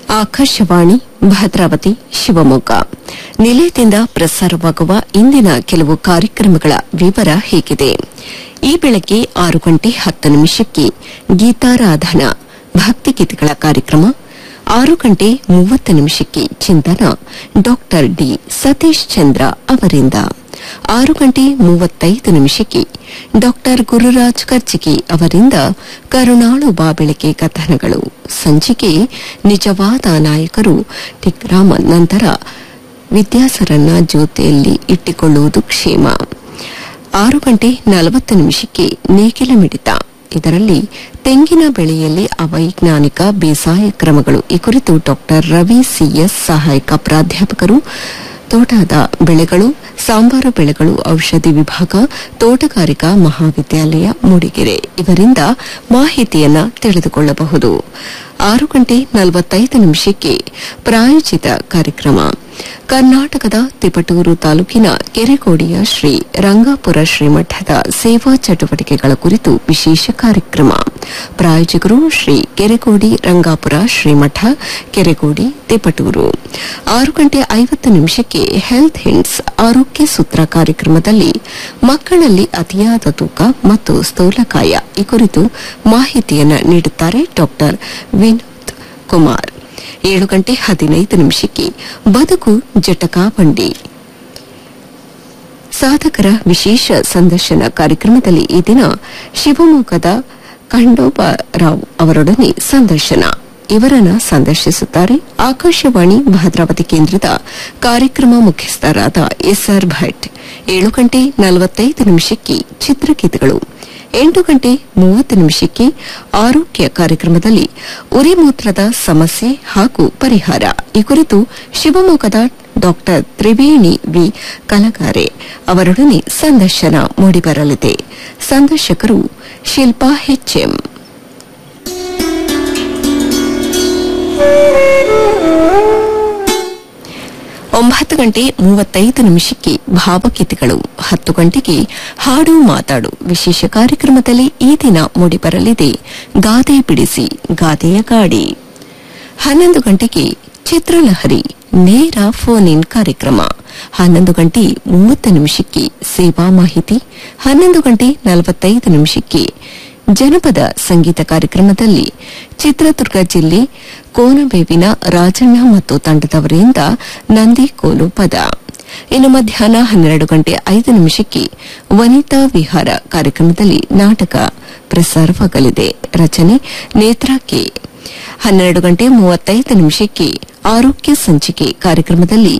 ಆಕಾಶವಾಣಿ ಭದ್ರಾವತಿ ಶಿವಮೊಗ್ಗ ನಿಲಯದಿಂದ ಪ್ರಸಾರವಾಗುವ ಇಂದಿನ ಕೆಲವು ಕಾರ್ಯಕ್ರಮಗಳ ವಿವರ ಹೀಗಿದೆ ಈ ಬೆಳಗ್ಗೆ ಆರು ಗಂಟೆ ಹತ್ತು ನಿಮಿಷಕ್ಕೆ ಗೀತಾರಾಧನಾ ಭಕ್ತಿಗೀತೆಗಳ ಕಾರ್ಯಕ್ರಮ ಆರು ಗಂಟೆ ಮೂವತ್ತು ನಿಮಿಷಕ್ಕೆ ಚಿಂತನ ಡಾಕ್ಟರ್ ಡಿ ಸತೀಶ್ ಚಂದ್ರ ಅವರಿಂದ ಆರು ಗಂಟೆ ಮೂವತ್ತೈದು ನಿಮಿಷಕ್ಕೆ ಡಾಕ್ಟರ್ ಗುರುರಾಜ್ ಕರ್ಜಿಗಿ ಅವರಿಂದ ಕರುಣಾಳು ಬಾಬೆಳಕೆ ಕಥನಗಳು ಸಂಚಿಕೆ ನಿಜವಾದ ನಾಯಕರು ಟಿಕ್ರಾಮನ್ ನಂತರ ವಿದ್ಯಾಸರನ್ನ ಜೊತೆಯಲ್ಲಿ ಇಟ್ಟುಕೊಳ್ಳುವುದು ಕ್ಷೇಮ ಆರು ಗಂಟೆ ನಲವತ್ತು ನಿಮಿಷಕ್ಕೆ ನೇಗಿಲ ಮಿಡಿತ ಇದರಲ್ಲಿ ತೆಂಗಿನ ಬೆಳೆಯಲ್ಲಿ ಅವೈಜ್ಞಾನಿಕ ಬೇಸಾಯ ಕ್ರಮಗಳು ಈ ಕುರಿತು ಡಾಕ್ಟರ್ ರವಿ ಸಿಎಸ್ ಸಹಾಯಕ ಪ್ರಾಧ್ಯಾಪಕರು ತೋಟದ ಬೆಳೆಗಳು ಸಾಂಬಾರು ಬೆಳೆಗಳು ಔಷಧಿ ವಿಭಾಗ ತೋಟಗಾರಿಕಾ ಮಹಾವಿದ್ಯಾಲಯ ಮೂಡಿಗೆರೆ ಇವರಿಂದ ಮಾಹಿತಿಯನ್ನ ತಿಳಿದುಕೊಳ್ಳಬಹುದು ಆರು ಗಂಟೆ ನಲವತ್ತೈದು ನಿಮಿಷಕ್ಕೆ ಪ್ರಾಯೋಜಿತ ಕಾರ್ಯಕ್ರಮ ಕರ್ನಾಟಕದ ತಿಪಟೂರು ತಾಲೂಕಿನ ಕೆರೆಕೋಡಿಯ ಶ್ರೀ ರಂಗಾಪುರ ಶ್ರೀಮಠದ ಸೇವಾ ಚಟುವಟಿಕೆಗಳ ಕುರಿತು ವಿಶೇಷ ಕಾರ್ಯಕ್ರಮ ಪ್ರಾಯೋಜಕರು ಶ್ರೀ ಕೆರೆಕೋಡಿ ರಂಗಾಪುರ ಶ್ರೀಮಠ ಕೆರೆಕೋಡಿ ತಿಪಟೂರು ಆರು ಗಂಟೆ ಐವತ್ತು ನಿಮಿಷಕ್ಕೆ ಹೆಲ್ತ್ ಹಿಂಡ್ಸ್ ಆರೋಗ್ಯ ಸೂತ್ರ ಕಾರ್ಯಕ್ರಮದಲ್ಲಿ ಮಕ್ಕಳಲ್ಲಿ ಅತಿಯಾದ ತೂಕ ಮತ್ತು ಸ್ಥೂಲಕಾಯ ಈ ಕುರಿತು ಮಾಹಿತಿಯನ್ನ ನೀಡುತ್ತಾರೆ ಡಾಕ್ಟರ್ ವಿನೋದ್ ಕುಮಾರ್ ಏಳು ಗಂಟೆ ಹದಿನೈದು ನಿಮಿಷಕ್ಕೆ ಬದುಕು ಜಟಕಾ ಬಂಡಿ ಸಾಧಕರ ವಿಶೇಷ ಸಂದರ್ಶನ ಕಾರ್ಯಕ್ರಮದಲ್ಲಿ ಈ ದಿನ ಶಿವಮೊಗ್ಗದ ಖಂಡೋಬರಾವ್ ಅವರೊಡನೆ ಸಂದರ್ಶನ ಇವರನ್ನ ಸಂದರ್ಶಿಸುತ್ತಾರೆ ಆಕಾಶವಾಣಿ ಭದ್ರಾವತಿ ಕೇಂದ್ರದ ಕಾರ್ಯಕ್ರಮ ಮುಖ್ಯಸ್ಥರಾದ ಎಸ್ಆರ್ ಭಟ್ ಏಳು ಗಂಟೆ ನಲವತ್ತೈದು ನಿಮಿಷಕ್ಕೆ ಚಿತ್ರಗೀತೆಗಳು ಎಂಟು ಗಂಟೆ ಮೂವತ್ತು ನಿಮಿಷಕ್ಕೆ ಆರೋಗ್ಯ ಕಾರ್ಯಕ್ರಮದಲ್ಲಿ ಉರಿಮೂತ್ರದ ಸಮಸ್ಯೆ ಹಾಗೂ ಪರಿಹಾರ ಈ ಕುರಿತು ಶಿವಮೊಗ್ಗದ ಡಾಕ್ಟರ್ ತ್ರಿವೇಣಿ ವಿ ಕಲಗಾರೆ ಅವರೊಡನೆ ಸಂದರ್ಶನ ಮೂಡಿಬರಲಿದೆ ಸಂದರ್ಶಕರು ಶಿಲ್ಪಾ ಎಚ್ಎಂ ಒಂಬತ್ತು ಗಂಟೆ ಮೂವತ್ತೈದು ನಿಮಿಷಕ್ಕೆ ಭಾವಗೀತೆಗಳು ಹತ್ತು ಗಂಟೆಗೆ ಹಾಡು ಮಾತಾಡು ವಿಶೇಷ ಕಾರ್ಯಕ್ರಮದಲ್ಲಿ ಈ ದಿನ ಮೂಡಿಬರಲಿದೆ ಗಾದೆ ಬಿಡಿಸಿ ಗಾದೆಯ ಗಾಡಿ ಹನ್ನೊಂದು ಗಂಟೆಗೆ ಚಿತ್ರಲಹರಿ ನೇರ ಫೋನ್ ಇನ್ ಕಾರ್ಯಕ್ರಮ ಹನ್ನೊಂದು ಗಂಟೆ ಮೂವತ್ತು ನಿಮಿಷಕ್ಕೆ ಸೇವಾ ಮಾಹಿತಿ ಹನ್ನೊಂದು ಗಂಟೆ ನಲವತ್ತೈದು ನಿಮಿಷಕ್ಕೆ ಜನಪದ ಸಂಗೀತ ಕಾರ್ಯಕ್ರಮದಲ್ಲಿ ಚಿತ್ರದುರ್ಗ ಜಿಲ್ಲೆ ಕೋನಬೇವಿನ ರಾಜಣ್ಣ ಮತ್ತು ತಂಡದವರಿಂದ ನಂದಿ ಕೋಲು ಪದ ಇನ್ನು ಮಧ್ಯಾಹ್ನ ಹನ್ನೆರಡು ಗಂಟೆ ಐದು ನಿಮಿಷಕ್ಕೆ ವನಿತಾ ವಿಹಾರ ಕಾರ್ಯಕ್ರಮದಲ್ಲಿ ನಾಟಕ ಪ್ರಸಾರವಾಗಲಿದೆ ರಚನೆ ನೇತ್ರಾ ಕೆ ಹನ್ನೆರಡು ಗಂಟೆ ಮೂವತ್ತೈದು ನಿಮಿಷಕ್ಕೆ ಆರೋಗ್ಯ ಸಂಚಿಕೆ ಕಾರ್ಯಕ್ರಮದಲ್ಲಿ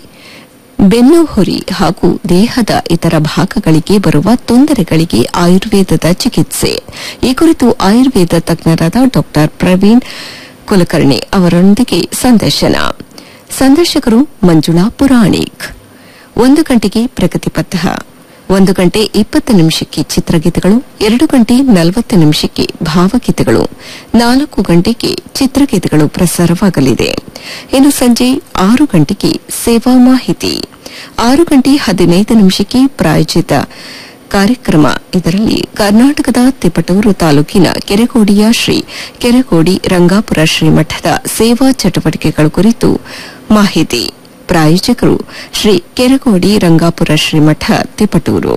ಬೆನ್ನು ಹೊರಿ ಹಾಗೂ ದೇಹದ ಇತರ ಭಾಗಗಳಿಗೆ ಬರುವ ತೊಂದರೆಗಳಿಗೆ ಆಯುರ್ವೇದದ ಚಿಕಿತ್ಸೆ ಈ ಕುರಿತು ಆಯುರ್ವೇದ ತಜ್ಞರಾದ ಡಾ ಪ್ರವೀಣ್ ಕುಲಕರ್ಣಿ ಅವರೊಂದಿಗೆ ಸಂದರ್ಶನ ಸಂದರ್ಶಕರು ಮಂಜುಳಾ ಪುರಾಣಿಕ್ ಒಂದು ಗಂಟೆಗೆ ಪ್ರಗತಿ ಪಥ ಒಂದು ಗಂಟೆ ಇಪ್ಪತ್ತು ನಿಮಿಷಕ್ಕೆ ಚಿತ್ರಗೀತೆಗಳು ಎರಡು ಗಂಟೆ ನಲವತ್ತು ನಿಮಿಷಕ್ಕೆ ಭಾವಗೀತೆಗಳು ನಾಲ್ಕು ಗಂಟೆಗೆ ಚಿತ್ರಗೀತೆಗಳು ಪ್ರಸಾರವಾಗಲಿದೆ ಇನ್ನು ಸಂಜೆ ಆರು ಗಂಟೆಗೆ ಸೇವಾ ಮಾಹಿತಿ ಆರು ಗಂಟೆ ಹದಿನೈದು ನಿಮಿಷಕ್ಕೆ ಪ್ರಾಯೋಜಿತ ಕಾರ್ಯಕ್ರಮ ಇದರಲ್ಲಿ ಕರ್ನಾಟಕದ ತಿಪಟೂರು ತಾಲೂಕಿನ ಕೆರೆಕೋಡಿಯ ಶ್ರೀ ಕೆರೆಕೋಡಿ ರಂಗಾಪುರ ಶ್ರೀಮಠದ ಸೇವಾ ಚಟುವಟಿಕೆಗಳ ಕುರಿತು ಮಾಹಿತಿ ಪ್ರಾಯೋಜಕರು ಶ್ರೀ ಕೆರೆಕೋಡಿ ರಂಗಾಪುರ ಶ್ರೀಮಠ ತಿಪಟೂರು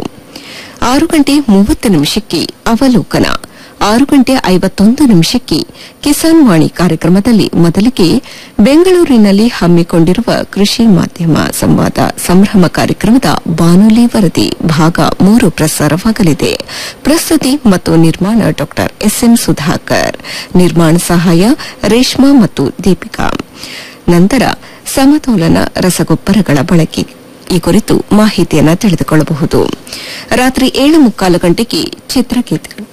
ಆರು ಗಂಟೆ ಮೂವತ್ತು ನಿಮಿಷಕ್ಕೆ ಅವಲೋಕನ ಆರು ಗಂಟೆ ಐವತ್ತೊಂದು ನಿಮಿಷಕ್ಕೆ ಕಿಸಾನ್ ವಾಣಿ ಕಾರ್ಯಕ್ರಮದಲ್ಲಿ ಮೊದಲಿಗೆ ಬೆಂಗಳೂರಿನಲ್ಲಿ ಹಮ್ಮಿಕೊಂಡಿರುವ ಕೃಷಿ ಮಾಧ್ಯಮ ಸಂವಾದ ಸಂಭ್ರಮ ಕಾರ್ಯಕ್ರಮದ ಬಾನುಲಿ ವರದಿ ಭಾಗ ಮೂರು ಪ್ರಸಾರವಾಗಲಿದೆ ಪ್ರಸ್ತುತಿ ಮತ್ತು ನಿರ್ಮಾಣ ಡಾ ಎಸ್ಎಂ ಸುಧಾಕರ್ ನಿರ್ಮಾಣ ಸಹಾಯ ರೇಷ್ಮಾ ಮತ್ತು ದೀಪಿಕಾ ನಂತರ ಸಮತೋಲನ ರಸಗೊಬ್ಬರಗಳ ಬಳಕೆ ಈ ಕುರಿತು ಮಾಹಿತಿಯನ್ನು ತಿಳಿದುಕೊಳ್ಳಬಹುದು ರಾತ್ರಿ ಏಳು ಮುಕ್ಕಾಲು ಗಂಟೆಗೆ ಚಿತ್ರಗೀತೆಗಳು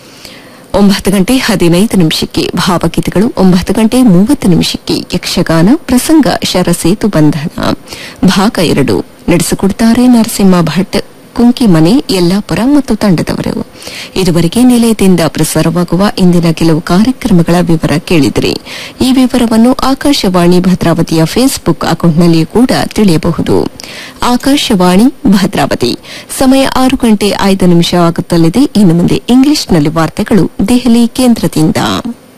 ಒಂಬತ್ತು ಗಂಟೆ ಹದಿನೈದು ನಿಮಿಷಕ್ಕೆ ಭಾವಗೀತೆಗಳು ಒಂಬತ್ತು ಗಂಟೆ ಮೂವತ್ತು ನಿಮಿಷಕ್ಕೆ ಯಕ್ಷಗಾನ ಪ್ರಸಂಗ ಶರಸೇತು ಬಂಧನ ಭಾಗ ಎರಡು ನಡೆಸಿಕೊಡುತ್ತಾರೆ ನರಸಿಂಹ ಭಟ್ ಕುಂಕಿಮನೆ ಯಲ್ಲಾಪುರ ಮತ್ತು ತಂಡದವರು ಇದುವರೆಗೆ ನಿಲಯದಿಂದ ಪ್ರಸಾರವಾಗುವ ಇಂದಿನ ಕೆಲವು ಕಾರ್ಯಕ್ರಮಗಳ ವಿವರ ಕೇಳಿದಿರಿ ಈ ವಿವರವನ್ನು ಆಕಾಶವಾಣಿ ಭದ್ರಾವತಿಯ ಫೇಸ್ಬುಕ್ ಅಕೌಂಟ್ನಲ್ಲಿಯೂ ಕೂಡ ತಿಳಿಯಬಹುದು ಆಕಾಶವಾಣಿ ಭದ್ರಾವತಿ ಸಮಯ ಆರು ಗಂಟೆ ಐದು ನಿಮಿಷ ಆಗುತ್ತಲಿದೆ ಇನ್ನು ಮುಂದೆ ಇಂಗ್ಲಿಷ್ನಲ್ಲಿ ವಾರ್ತೆಗಳು ದೆಹಲಿ ಕೇಂದ್ರದಿಂದ